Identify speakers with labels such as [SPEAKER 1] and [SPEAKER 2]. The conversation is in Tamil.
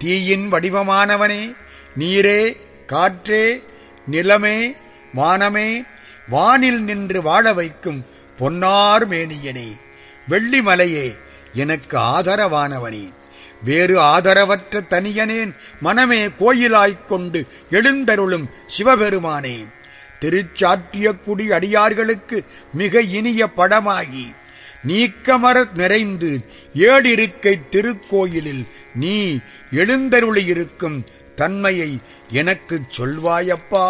[SPEAKER 1] தீயின் வடிவமானவனே நீரே காற்றே நிலமே வானமே வானில் நின்று வாழ வைக்கும் பொன்னார் மேனியனே வெள்ளிமலையே எனக்கு ஆதரவானவனே வேறு ஆதரவற்ற தனியனேன் மனமே கோயிலாய்க் கொண்டு எழுந்தருளும் சிவபெருமானே திருச்சாற்றிய குடி அடியார்களுக்கு மிக இனிய படமாகி நீக்கமர நிறைந்து ஏழிருக்கை திருக்கோயிலில் நீ எழுந்தருளியிருக்கும் தன்மையை எனக்குச் சொல்வாயப்பா